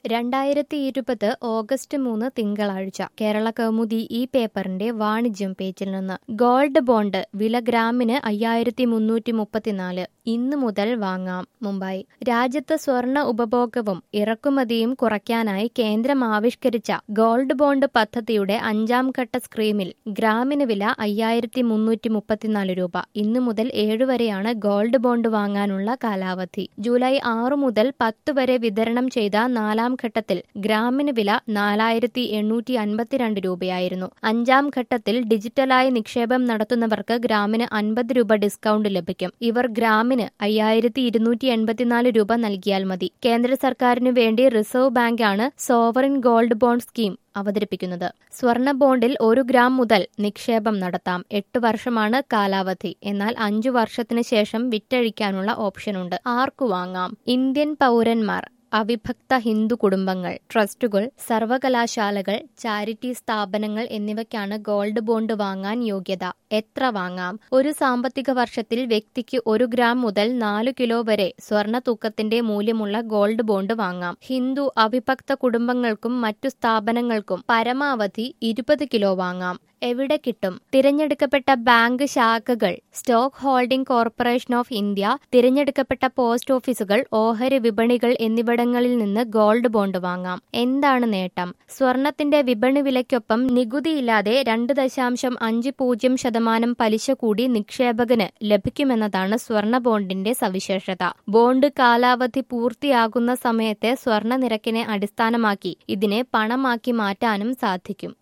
രണ്ടായിരത്തി ഇരുപത് ഓഗസ്റ്റ് മൂന്ന് തിങ്കളാഴ്ച കേരള കൗമുദി ഈ പേപ്പറിന്റെ വാണിജ്യം പേജിൽ നിന്ന് ഗോൾഡ് ബോണ്ട് വില ഗ്രാമിന് അയ്യായിരത്തി മുന്നൂറ്റി മുപ്പത്തിനാല് ഇന്ന് മുതൽ വാങ്ങാം മുംബൈ രാജ്യത്ത് സ്വർണ്ണ ഉപഭോഗവും ഇറക്കുമതിയും കുറയ്ക്കാനായി കേന്ദ്രം ആവിഷ്കരിച്ച ഗോൾഡ് ബോണ്ട് പദ്ധതിയുടെ അഞ്ചാം ഘട്ട സ്കീമിൽ ഗ്രാമിന് വില അയ്യായിരത്തി മുന്നൂറ്റി മുപ്പത്തിനാല് രൂപ ഇന്നു മുതൽ ഏഴ് വരെയാണ് ഗോൾഡ് ബോണ്ട് വാങ്ങാനുള്ള കാലാവധി ജൂലൈ ആറു മുതൽ പത്ത് വരെ വിതരണം ചെയ്ത നാലാം ഘട്ടത്തിൽ ഗ്രാമിന് വില നാലായിരത്തി എണ്ണൂറ്റി അൻപത്തിരണ്ട് രൂപയായിരുന്നു അഞ്ചാം ഘട്ടത്തിൽ ഡിജിറ്റലായി നിക്ഷേപം നടത്തുന്നവർക്ക് ഗ്രാമിന് അൻപത് രൂപ ഡിസ്കൗണ്ട് ലഭിക്കും ഇവർ ഗ്രാമിന് അയ്യായിരത്തി ഇരുന്നൂറ്റി എൺപത്തിനാല് രൂപ നൽകിയാൽ മതി കേന്ദ്ര സർക്കാരിനു വേണ്ടി റിസർവ് ബാങ്കാണ് സോവറിൻ ഗോൾഡ് ബോണ്ട് സ്കീം അവതരിപ്പിക്കുന്നത് സ്വർണ്ണ ബോണ്ടിൽ ഒരു ഗ്രാം മുതൽ നിക്ഷേപം നടത്താം എട്ട് വർഷമാണ് കാലാവധി എന്നാൽ അഞ്ചു വർഷത്തിന് ശേഷം വിറ്റഴിക്കാനുള്ള ഓപ്ഷനുണ്ട് ആർക്കു വാങ്ങാം ഇന്ത്യൻ പൗരന്മാർ അവിഭക്ത ഹിന്ദു കുടുംബങ്ങൾ ട്രസ്റ്റുകൾ സർവകലാശാലകൾ ചാരിറ്റി സ്ഥാപനങ്ങൾ എന്നിവയ്ക്കാണ് ഗോൾഡ് ബോണ്ട് വാങ്ങാൻ യോഗ്യത എത്ര വാങ്ങാം ഒരു സാമ്പത്തിക വർഷത്തിൽ വ്യക്തിക്ക് ഒരു ഗ്രാം മുതൽ നാലു കിലോ വരെ സ്വർണ്ണ തൂക്കത്തിന്റെ മൂല്യമുള്ള ഗോൾഡ് ബോണ്ട് വാങ്ങാം ഹിന്ദു അവിഭക്ത കുടുംബങ്ങൾക്കും മറ്റു സ്ഥാപനങ്ങൾക്കും പരമാവധി ഇരുപത് കിലോ വാങ്ങാം എവിടെ കിട്ടും തിരഞ്ഞെടുക്കപ്പെട്ട ബാങ്ക് ശാഖകൾ stock holding corporation of India തിരഞ്ഞെടുക്കപ്പെട്ട പോസ്റ്റ് ഓഫീസുകൾ ഓഹരി വിപണികൾ എന്നിവിടങ്ങളിൽ നിന്ന് ഗോൾഡ് ബോണ്ട് വാങ്ങാം എന്താണ് നേട്ടം സ്വർണത്തിന്റെ വിപണി വിലയ്ക്കൊപ്പം നികുതിയില്ലാതെ രണ്ട് ദശാംശം അഞ്ച് പൂജ്യം ശതമാനം പലിശ കൂടി നിക്ഷേപകന് ലഭിക്കുമെന്നതാണ് സ്വർണ ബോണ്ടിന്റെ സവിശേഷത ബോണ്ട് കാലാവധി പൂർത്തിയാകുന്ന സമയത്തെ സ്വർണ നിരക്കിനെ അടിസ്ഥാനമാക്കി ഇതിനെ പണമാക്കി മാറ്റാനും സാധിക്കും